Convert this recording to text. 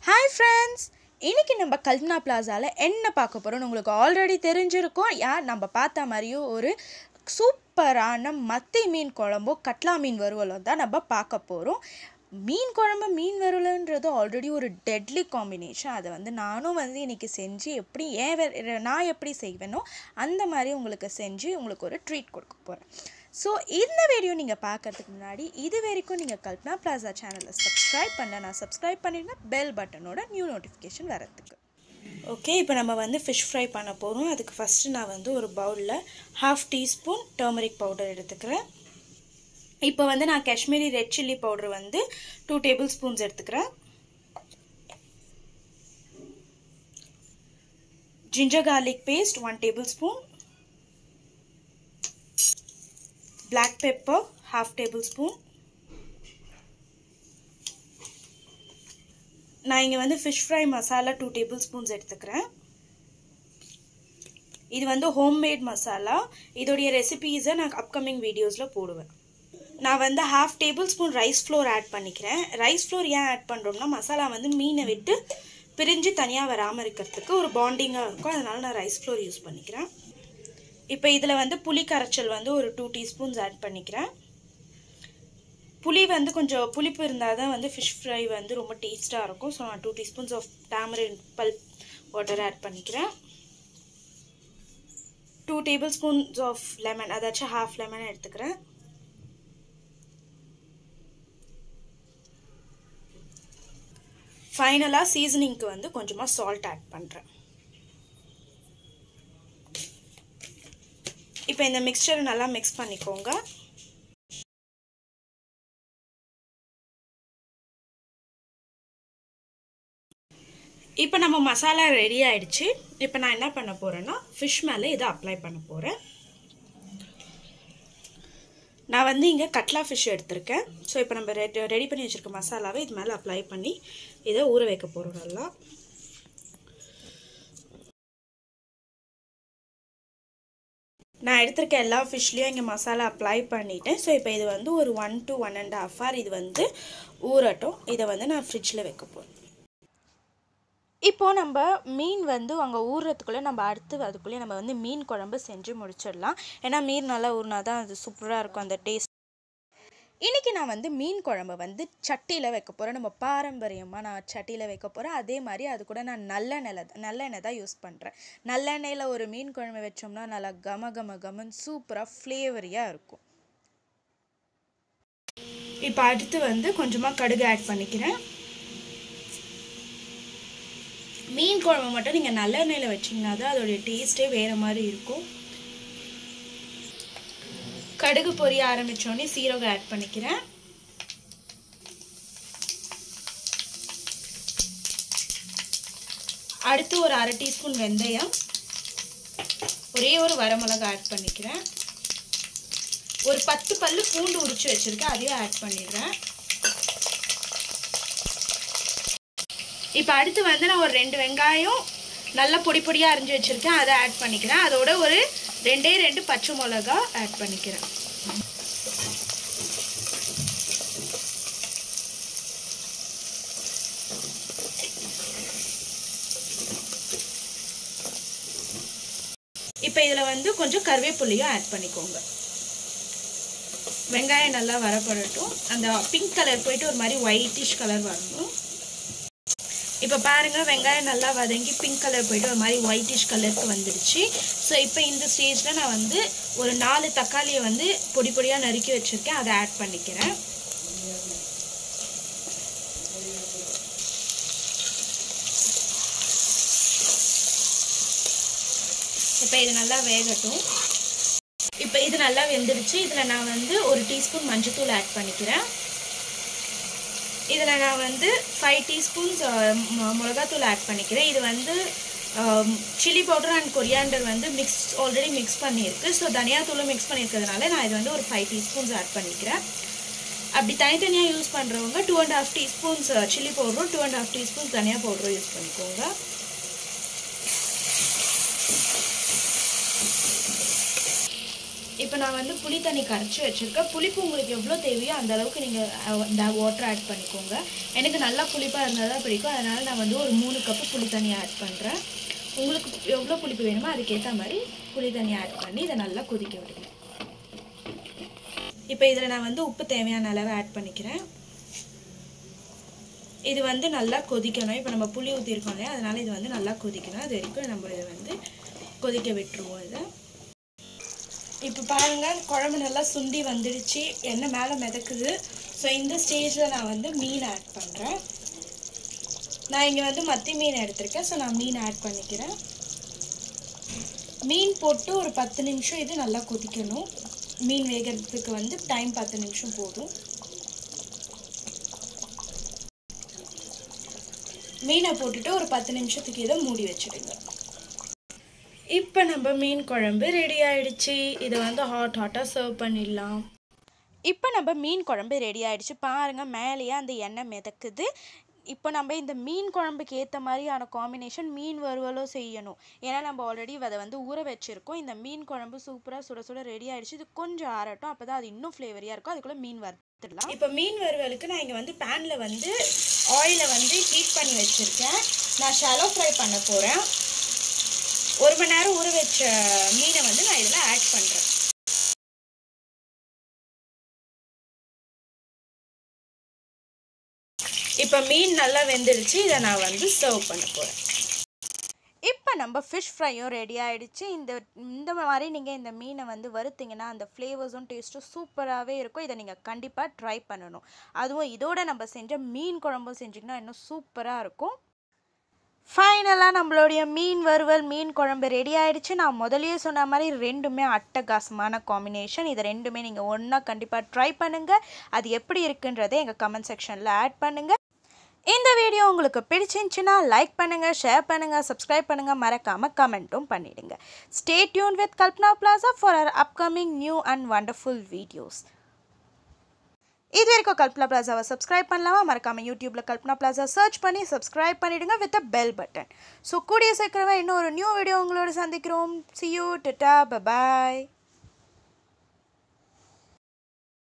hi friends இன்னைக்கு நம்ம கல்பனா பிளாசாவில் என்ன பார்க்க போகிறோம்னு உங்களுக்கு ஆல்ரெடி தெரிஞ்சிருக்கும் யார் நம்ம பார்த்த மாதிரியும் ஒரு சூப்பரான மத்தி மீன் குழம்போ கட்லா மீன் வறுவலோ தான் நம்ம பார்க்க போகிறோம் மீன் குழம்பு மீன் வறுவலுன்றது ஆல்ரெடி ஒரு டெட்லி காம்பினேஷன் அதை வந்து நானும் வந்து இன்னைக்கு செஞ்சு எப்படி ஏன் வே- நான் எப்படி செய்வேனோ அந்த மாதிரி உங்களுக்கு செஞ்சு உங்களுக்கு ஒரு ட்ரீட் கொடுக்க போகிறேன் ஸோ இந்த வீடியோ நீங்கள் பார்க்கறதுக்கு முன்னாடி இது வரைக்கும் நீங்கள் கல்பனா பிளாசா சேனலை சப்ஸ்கிரைப் பண்ண நான் சப்ஸ்கிரைப் பண்ணிடுங்க பெல் பட்டனோட நியூ நோட்டிஃபிகேஷன் வரதுக்கு ஓகே இப்போ நம்ம வந்து ஃபிஷ் ஃப்ரை பண்ண போகிறோம் அதுக்கு ஃபஸ்ட்டு நான் வந்து ஒரு பவுலில் ஹாஃப் டீஸ்பூன் டர்மரிக் பவுடர் எடுத்துக்கிறேன் இப்போ வந்து நான் காஷ்மீரி ரெட் சில்லி பவுடர் வந்து டூ டேபிள் ஸ்பூன்ஸ் எடுத்துக்கிறேன் ginger garlic paste one tablespoon black pepper half tablespoon நான் இங்கே வந்து fish fry masala two tablespoons எடுத்துக்கிறேன் இது வந்து ஹோம்மேட் மசாலா இதோடைய ரெசிபீஸை நான் அப்கமிங் வீடியோஸில் போடுவேன் நான் வந்து half tablespoon rice flour add பண்ணிக்கிறேன் ரைஸ் ஃப்ளோர் ஏன் ஆட் பண்ணுறோம்னா மசாலா வந்து மீனை விட்டு பிரிஞ்சு தனியாக வராமல் இருக்கிறதுக்கு ஒரு பாண்டிங்காக இருக்கும் அதனால நான் ரைஸ் ஃப்ளோர் யூஸ் பண்ணிக்கிறேன் இப்போ இதில் வந்து புளி கரைச்சல் வந்து ஒரு டூ டீஸ்பூன்ஸ் ஆட் பண்ணிக்கிறேன் புளி வந்து கொஞ்சம் புளிப்பு இருந்தால் தான் வந்து ஃபிஷ் ஃப்ரை வந்து ரொம்ப டேஸ்ட்டாக இருக்கும் ஸோ நான் two teaspoons of tamarind pulp water add பண்ணிக்கிறேன் two tablespoons of lemon அதாச்சும் ஹாஃப் லெமன் எடுத்துக்கிறேன் ஃபைனலாக சீசனிங்க்கு வந்து கொஞ்சமாக சால்ட் ஆட் பண்ணுறேன் இப்போ இந்த மிக்சரை நல்லா மிக்ஸ் பண்ணிக்கோங்க இப்போ நம்ம மசாலா ரெடி ஆயிடுச்சு இப்போ நான் என்ன பண்ண போகிறேன்னா ஃபிஷ் மேலே இதை அப்ளை பண்ண போகிறேன் நான் வந்து இங்கே கட்லா ஃபிஷ் எடுத்திருக்கேன் ஸோ இப்போ நம்ம ரெடி ரெடி பண்ணி வச்சுருக்க மசாலாவை இது மேலே அப்ளை பண்ணி இதை ஊற வைக்க போகிறோம் நல்லா நான் எடுத்திருக்க எல்லா ஃபிஷ்லேயும் இங்கே மசாலா அப்ளை பண்ணிட்டேன் ஸோ இப்போ இது வந்து ஒரு one to one and half hour இது வந்து ஊறட்டும் இதை வந்து நான் ஃப்ரிட்ஜில் வைக்க போகிறேன் இப்போது நம்ம மீன் வந்து அங்கே ஊறுறதுக்குள்ளே நம்ம அடுத்து அதுக்குள்ளேயே நம்ம வந்து மீன் குழம்பு செஞ்சு முடிச்சிடலாம் ஏன்னா மீன் நல்லா ஊறினா தான் அது சூப்பராக இருக்கும் அந்த டேஸ்ட் இன்றைக்கி நான் வந்து மீன் குழம்பு வந்து சட்டியில் வைக்க போகிறேன் நம்ம பாரம்பரியமாக நான் சட்டியில் வைக்க போகிறேன் அதே மாதிரி அது கூட நான் நல்லெண்ணெய் நல்லெண்ணெய் தான் யூஸ் பண்ணுறேன் நல்லெண்ணெயில் ஒரு மீன் குழம்பு வச்சோம்னா நல்லா கம கம கமன் சூப்பராக ஃப்ளேவரியாக இருக்கும் இப்போ அடுத்து வந்து கொஞ்சமாக கடுகு ஆட் பண்ணிக்கிறேன் மீன் குழம்பு மட்டும் நீங்கள் நல்லெண்ணெயில் வச்சிங்கன்னா தான் அதோடைய டேஸ்ட்டே வேறு மாதிரி இருக்கும் கடுகு பொரிய ஆரம்பித்தோடனே சீரகம் ஆட் பண்ணிக்கிறேன் அடுத்து ஒரு அரை டீஸ்பூன் வெந்தயம் ஒரே ஒரு வரமிளகா ஆட் பண்ணிக்கிறேன் ஒரு பத்து பல்லு பூண்டு உரிச்சு வச்சுருக்கேன் அதையும் ஆட் பண்ணிடுறேன் இப்போ அடுத்து வந்து நான் ஒரு ரெண்டு வெங்காயம் நல்லா பொடி பொடியாக அரிஞ்சு வச்சுருக்கேன் அதை ஆட் பண்ணிக்கிறேன் அதோட ஒரு ரெண்டே ரெண்டு பச்சை மிளகா ஆட் பண்ணிக்கிறேன் இப்போ இதில் வந்து கொஞ்சம் கருவேப்பிலையும் ஆட் பண்ணிக்கோங்க வெங்காயம் நல்லா வரப்படட்டும் அந்த பிங்க் கலர் போயிட்டு ஒரு மாதிரி ஒயிட்டிஷ் கலர் வரணும் இப்போ பாருங்கள் வெங்காயம் நல்லா வதங்கி பிங்க் கலர் போயிட்டு ஒரு மாதிரி ஒயிட்டிஷ் கலருக்கு வந்துடுச்சு ஸோ இப்போ இந்த ஸ்டேஜில் நான் வந்து ஒரு நாலு தக்காளியை வந்து பொடி பொடியாக நறுக்கி வச்சுருக்கேன் அதை ஆட் பண்ணிக்கிறேன் இப்போ இது நல்லா வேகட்டும் இப்போ இது நல்லா வெந்துடுச்சு இதில் நான் வந்து ஒரு டீஸ்பூன் மஞ்சத்தூள் ஆட் பண்ணிக்கிறேன் இதில் நான் வந்து ஃபைவ் டீஸ்பூன்ஸ் மிளகாத்தூள் ஆட் பண்ணிக்கிறேன் இது வந்து சில்லி பவுடர் அண்ட் கொரியாண்டர் வந்து மிக்ஸ் ஆல்ரெடி மிக்ஸ் பண்ணியிருக்கு ஸோ தனியாத்தூளும் மிக்ஸ் பண்ணியிருக்கிறதுனால நான் இது வந்து ஒரு ஃபைவ் டீஸ்பூன்ஸ் ஆட் பண்ணிக்கிறேன் அப்படி தனித்தனியாக யூஸ் பண்ணுறவங்க two and half teaspoons chilli பவுடரும் டூ அண்ட் ஹாஃப் டீஸ்பூன்ஸ் தனியா பவுடரும் யூஸ் பண்ணிக்கோங்க இப்போ இப்போ நான் வந்து புளி தண்ணி கரைச்சி வச்சுருக்கேன் புளிப்பு உங்களுக்கு எவ்வளோ தேவையோ அந்த அளவுக்கு நீங்கள் இந்த வாட்டர் ஆட் பண்ணிக்கோங்க எனக்கு நல்லா புளிப்பாக இருந்தால் தான் பிடிக்கும் அதனால் நான் வந்து ஒரு மூணு கப்பு புளி தண்ணி ஆட் பண்ணுறேன் உங்களுக்கு எவ்வளோ புளிப்பு வேணுமோ அதுக்கேற்ற மாதிரி புளி தண்ணி ஆட் பண்ணி இதை நல்லா கொதிக்க விடுங்க இப்போ இதில் நான் வந்து உப்பு தேவையான அளவு ஆட் பண்ணிக்கிறேன் இது வந்து நல்லா கொதிக்கணும் இப்போ நம்ம புளி ஊற்றிருக்கோம் இல்லையா அதனால் இது வந்து நல்லா கொதிக்கணும் அது வரைக்கும் நம்ம இதை வந்து கொதிக்க விட்டுருவோம் இதை இப்போ பாருங்கள் குழம்பு நல்லா சுண்டி வந்துடுச்சு எண்ணெய் மேலே மிதக்குது ஸோ இந்த ஸ்டேஜில் நான் வந்து மீன் ஆட் பண்ணுறேன் நான் இங்கே வந்து மத்தி மீன் எடுத்திருக்கேன் ஸோ நான் மீன் ஆட் பண்ணிக்கிறேன் மீன் போட்டு ஒரு பத்து நிமிஷம் இது நல்லா கொதிக்கணும் மீன் வேகிறதுக்கு வந்து டைம் பத்து நிமிஷம் போதும் மீனை போட்டுட்டு ஒரு பத்து நிமிஷத்துக்கு இதை மூடி வச்சுடுங்க இப்போ நம்ம மீன் குழம்பு ரெடி ஆயிடுச்சு இதை வந்து ஹாட் ஹாட்டாக சர்வ் பண்ணிடலாம் இப்போ நம்ம மீன் குழம்பு ரெடி ஆயிடுச்சு பாருங்கள் மேலேயே அந்த எண்ணெய் மிதக்குது இப்போ நம்ம இந்த மீன் குழம்புக்கு ஏற்ற மாதிரியான காம்பினேஷன் மீன் வறுவலும் செய்யணும் ஏன்னா நம்ம ஆல்ரெடி அதை வந்து ஊற வச்சுருக்கோம் இந்த மீன் குழம்பு சூப்பராக சுட சுட ரெடி ஆயிடுச்சு இது கொஞ்சம் ஆறட்டும் அப்போ தான் அது இன்னும் ஃப்ளேவரியாக இருக்கும் அதுக்குள்ளே மீன் வறுத்துடலாம் இப்போ மீன் வறுவலுக்கு நான் இங்கே வந்து பேனில் வந்து ஆயிலை வந்து ஹீட் பண்ணி வச்சுருக்கேன் நான் ஷாலோ ஃப்ரை பண்ண போகிறேன் ஒரு மணி நேரம் ஊற வச்ச மீனை வந்து நான் இதில் ஆட் பண்ணுறேன் இப்போ மீன் நல்லா வெந்துடுச்சு இதை நான் வந்து சர்வ் பண்ண போகிறேன் இப்போ நம்ம ஃபிஷ் ஃப்ரையும் ரெடி ஆகிடுச்சு இந்த இந்த மாதிரி நீங்கள் இந்த மீனை வந்து வறுத்தீங்கன்னா அந்த ஃப்ளேவர்ஸும் டேஸ்ட்டும் சூப்பராகவே இருக்கும் இதை நீங்கள் கண்டிப்பாக ட்ரை பண்ணணும் அதுவும் இதோட நம்ம செஞ்ச மீன் குழம்பும் செஞ்சிங்கன்னா இன்னும் சூப்பராக இருக்கும் ஃபைனலாக நம்மளுடைய மீன் வறுவல் மீன் குழம்பு ரெடி ஆயிடுச்சு நான் முதலியே சொன்ன மாதிரி ரெண்டுமே அட்டகாசமான காம்பினேஷன் இது ரெண்டுமே நீங்கள் ஒன்றா கண்டிப்பாக ட்ரை பண்ணுங்கள் அது எப்படி இருக்குன்றதை எங்கள் கமெண்ட் செக்ஷனில் ஆட் பண்ணுங்கள் இந்த வீடியோ உங்களுக்கு பிடிச்சிருந்துச்சுன்னா லைக் பண்ணுங்கள் ஷேர் பண்ணுங்கள் சப்ஸ்கிரைப் பண்ணுங்கள் மறக்காமல் கமெண்ட்டும் பண்ணிடுங்க stay tune with Kalpana Plaza for our upcoming new and wonderful videos இது வரைக்கும் கல்பனா பிளாசாவை சப்ஸ்கிரைப் பண்ணலாமா மறக்காமல் யூடியூப்பில் கல்பனா பிளாசா சர்ச் பண்ணி சப்ஸ்கிரைப் பண்ணிவிடுங்க with a bell button so கூடிய சீக்கிரமாக இன்னும் ஒரு நியூ வீடியோ உங்களோட சந்திக்கிறோம் சி யூ டட்டா பபாய்